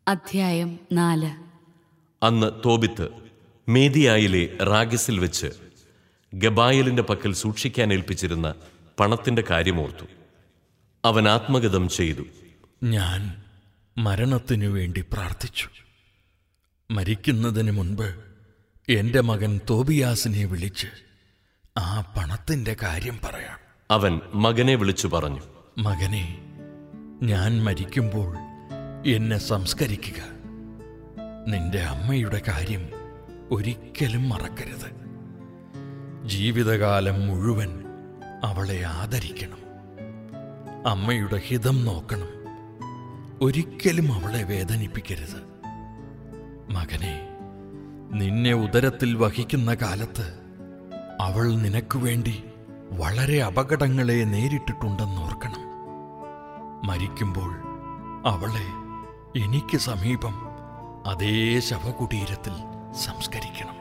അധ്യായം നാല് അന്ന് തോബിത്ത് മേദിയായിലെ റാഗസിൽ വെച്ച് ഗബായലിന്റെ പക്കൽ സൂക്ഷിക്കാൻ ഏൽപ്പിച്ചിരുന്ന പണത്തിന്റെ കാര്യമോർത്തു അവൻ ആത്മഗതം ചെയ്തു ഞാൻ മരണത്തിനു വേണ്ടി പ്രാർത്ഥിച്ചു മരിക്കുന്നതിന് മുൻപ് എൻ്റെ മകൻ തോബിയാസിനെ വിളിച്ച് ആ പണത്തിൻ്റെ കാര്യം പറയാം അവൻ മകനെ വിളിച്ചു പറഞ്ഞു മകനെ ഞാൻ മരിക്കുമ്പോൾ എന്നെ സംസ്കരിക്കുക നിന്റെ അമ്മയുടെ കാര്യം ഒരിക്കലും മറക്കരുത് ജീവിതകാലം മുഴുവൻ അവളെ ആദരിക്കണം അമ്മയുടെ ഹിതം നോക്കണം ഒരിക്കലും അവളെ വേദനിപ്പിക്കരുത് മകനെ നിന്നെ ഉദരത്തിൽ വഹിക്കുന്ന കാലത്ത് അവൾ നിനക്കു വേണ്ടി വളരെ അപകടങ്ങളെ നേരിട്ടിട്ടുണ്ടെന്നോർക്കണം മരിക്കുമ്പോൾ അവളെ എനിക്ക് സമീപം അതേ ശവകുടീരത്തിൽ സംസ്കരിക്കണം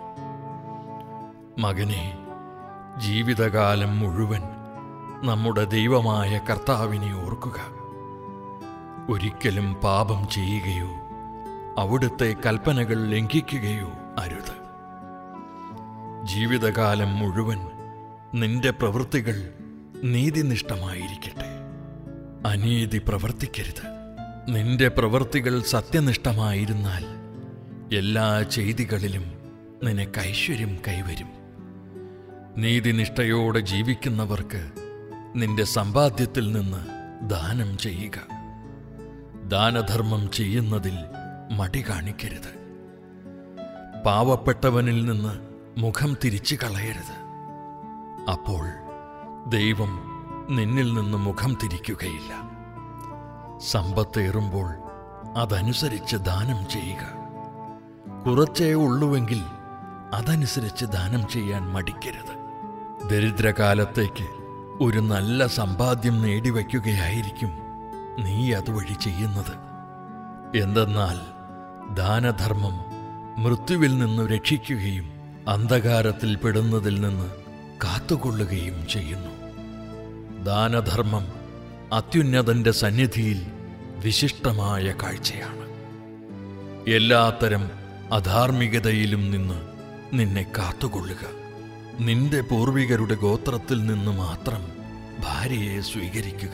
മകനെ ജീവിതകാലം മുഴുവൻ നമ്മുടെ ദൈവമായ കർത്താവിനെ ഓർക്കുക ഒരിക്കലും പാപം ചെയ്യുകയോ അവിടുത്തെ കൽപ്പനകൾ ലംഘിക്കുകയോ അരുത് ജീവിതകാലം മുഴുവൻ നിന്റെ പ്രവൃത്തികൾ നീതിനിഷ്ഠമായിരിക്കട്ടെ അനീതി പ്രവർത്തിക്കരുത് നിന്റെ പ്രവൃത്തികൾ സത്യനിഷ്ഠമായിരുന്നാൽ എല്ലാ ചെയ്തികളിലും നിനക്ക് ഐശ്വര്യം കൈവരും നീതിനിഷ്ഠയോടെ ജീവിക്കുന്നവർക്ക് നിന്റെ സമ്പാദ്യത്തിൽ നിന്ന് ദാനം ചെയ്യുക ദാനധർമ്മം ചെയ്യുന്നതിൽ മടി കാണിക്കരുത് പാവപ്പെട്ടവനിൽ നിന്ന് മുഖം തിരിച്ചു കളയരുത് അപ്പോൾ ദൈവം നിന്നിൽ നിന്ന് മുഖം തിരിക്കുകയില്ല സമ്പത്തേറുമ്പോൾ അതനുസരിച്ച് ദാനം ചെയ്യുക കുറച്ചേ ഉള്ളുവെങ്കിൽ അതനുസരിച്ച് ദാനം ചെയ്യാൻ മടിക്കരുത് ദരിദ്രകാലത്തേക്ക് ഒരു നല്ല സമ്പാദ്യം നേടിവയ്ക്കുകയായിരിക്കും നീ അതുവഴി ചെയ്യുന്നത് എന്തെന്നാൽ ദാനധർമ്മം മൃത്യുവിൽ നിന്ന് രക്ഷിക്കുകയും അന്ധകാരത്തിൽ പെടുന്നതിൽ നിന്ന് കാത്തുകൊള്ളുകയും ചെയ്യുന്നു ദാനധർമ്മം അത്യുന്നതന്റെ സന്നിധിയിൽ വിശിഷ്ടമായ കാഴ്ചയാണ് എല്ലാത്തരം അധാർമികതയിലും നിന്ന് നിന്നെ കാത്തുകൊള്ളുക നിന്റെ പൂർവികരുടെ ഗോത്രത്തിൽ നിന്ന് മാത്രം ഭാര്യയെ സ്വീകരിക്കുക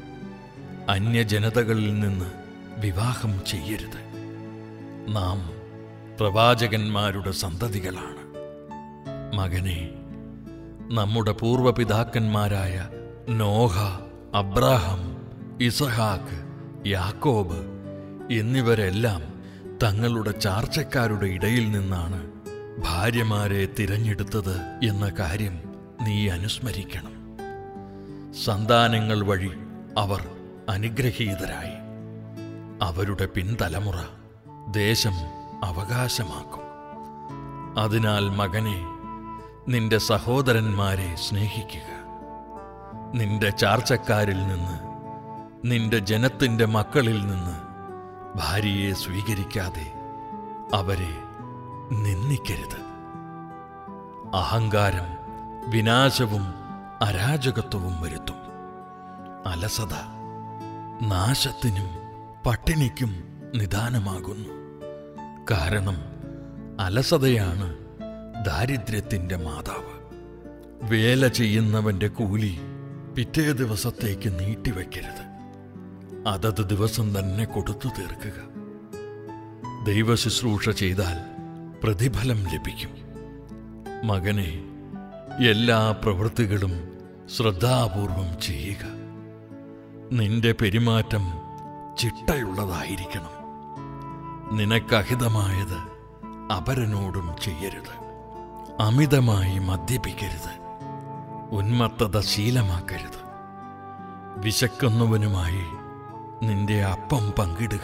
അന്യജനതകളിൽ നിന്ന് വിവാഹം ചെയ്യരുത് നാം പ്രവാചകന്മാരുടെ സന്തതികളാണ് മകനെ നമ്മുടെ പൂർവപിതാക്കന്മാരായ നോഹ അബ്രാഹം ഇസഹാക്ക് യാക്കോബ് എന്നിവരെല്ലാം തങ്ങളുടെ ചാർച്ചക്കാരുടെ ഇടയിൽ നിന്നാണ് ഭാര്യമാരെ തിരഞ്ഞെടുത്തത് എന്ന കാര്യം നീ അനുസ്മരിക്കണം സന്താനങ്ങൾ വഴി അവർ അനുഗ്രഹീതരായി അവരുടെ പിൻതലമുറ ദേശം അവകാശമാക്കും അതിനാൽ മകനെ നിന്റെ സഹോദരന്മാരെ സ്നേഹിക്കുക നിന്റെ ചാർച്ചക്കാരിൽ നിന്ന് നിന്റെ ജനത്തിന്റെ മക്കളിൽ നിന്ന് ഭാര്യയെ സ്വീകരിക്കാതെ അവരെ നിന്ദിക്കരുത് അഹങ്കാരം വിനാശവും അരാജകത്വവും വരുത്തും അലസത നാശത്തിനും പട്ടിണിക്കും നിദാനമാകുന്നു കാരണം അലസതയാണ് ദാരിദ്ര്യത്തിന്റെ മാതാവ് വേല ചെയ്യുന്നവന്റെ കൂലി പിറ്റേ ദിവസത്തേക്ക് നീട്ടിവെക്കരുത് അതത് ദിവസം തന്നെ കൊടുത്തു തീർക്കുക ദൈവശുശ്രൂഷ ചെയ്താൽ പ്രതിഫലം ലഭിക്കും മകനെ എല്ലാ പ്രവൃത്തികളും ശ്രദ്ധാപൂർവം ചെയ്യുക നിന്റെ പെരുമാറ്റം ചിട്ടയുള്ളതായിരിക്കണം നിനക്കഹിതമായത് അപരനോടും ചെയ്യരുത് അമിതമായി മദ്യപിക്കരുത് ഉന്മത്തത ശീലമാക്കരുത് വിശക്കുന്നവനുമായി നിന്റെ അപ്പം പങ്കിടുക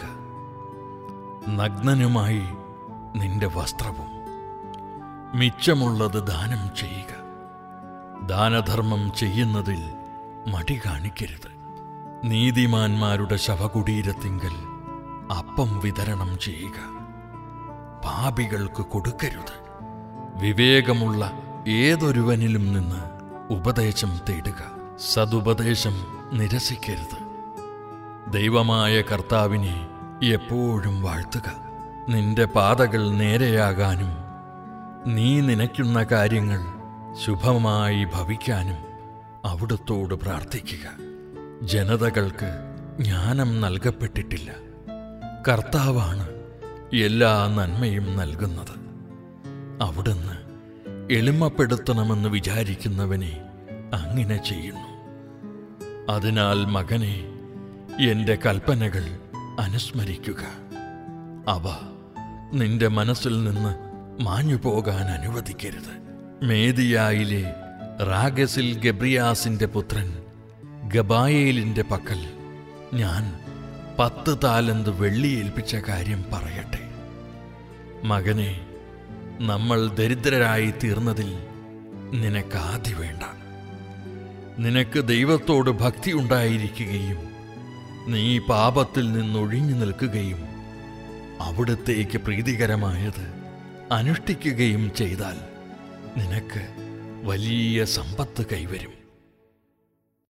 നഗ്നനുമായി നിന്റെ വസ്ത്രവും മിച്ചമുള്ളത് ദാനം ചെയ്യുക ദാനധർമ്മം ചെയ്യുന്നതിൽ മടി കാണിക്കരുത് നീതിമാന്മാരുടെ ശവകുടീരത്തിങ്കൽ അപ്പം വിതരണം ചെയ്യുക പാപികൾക്ക് കൊടുക്കരുത് വിവേകമുള്ള ഏതൊരുവനിലും നിന്ന് ഉപദേശം തേടുക സതുപദേശം നിരസിക്കരുത് ദൈവമായ കർത്താവിനെ എപ്പോഴും വാഴ്ത്തുക നിന്റെ പാതകൾ നേരെയാകാനും നീ നനയ്ക്കുന്ന കാര്യങ്ങൾ ശുഭമായി ഭവിക്കാനും അവിടുത്തോട് പ്രാർത്ഥിക്കുക ജനതകൾക്ക് ജ്ഞാനം നൽകപ്പെട്ടിട്ടില്ല കർത്താവാണ് എല്ലാ നന്മയും നൽകുന്നത് അവിടുന്ന് എളിമപ്പെടുത്തണമെന്ന് വിചാരിക്കുന്നവനെ അങ്ങനെ ചെയ്യുന്നു അതിനാൽ മകനെ എൻ്റെ കൽപ്പനകൾ അനുസ്മരിക്കുക അവ നിന്റെ മനസ്സിൽ നിന്ന് മാഞ്ഞു പോകാൻ അനുവദിക്കരുത് മേദിയായിലെ റാഗസിൽ ഗബ്രിയാസിന്റെ പുത്രൻ ഗബായേലിന്റെ പക്കൽ ഞാൻ പത്ത് താലന്ത് വെള്ളി ഏൽപ്പിച്ച കാര്യം പറയട്ടെ മകനെ നമ്മൾ ദരിദ്രരായി തീർന്നതിൽ നിനക്കാതി വേണ്ട നിനക്ക് ദൈവത്തോട് ഭക്തി ഉണ്ടായിരിക്കുകയും നീ പാപത്തിൽ നിന്നൊഴിഞ്ഞു നിൽക്കുകയും അവിടുത്തേക്ക് പ്രീതികരമായത് അനുഷ്ഠിക്കുകയും ചെയ്താൽ നിനക്ക് വലിയ സമ്പത്ത് കൈവരും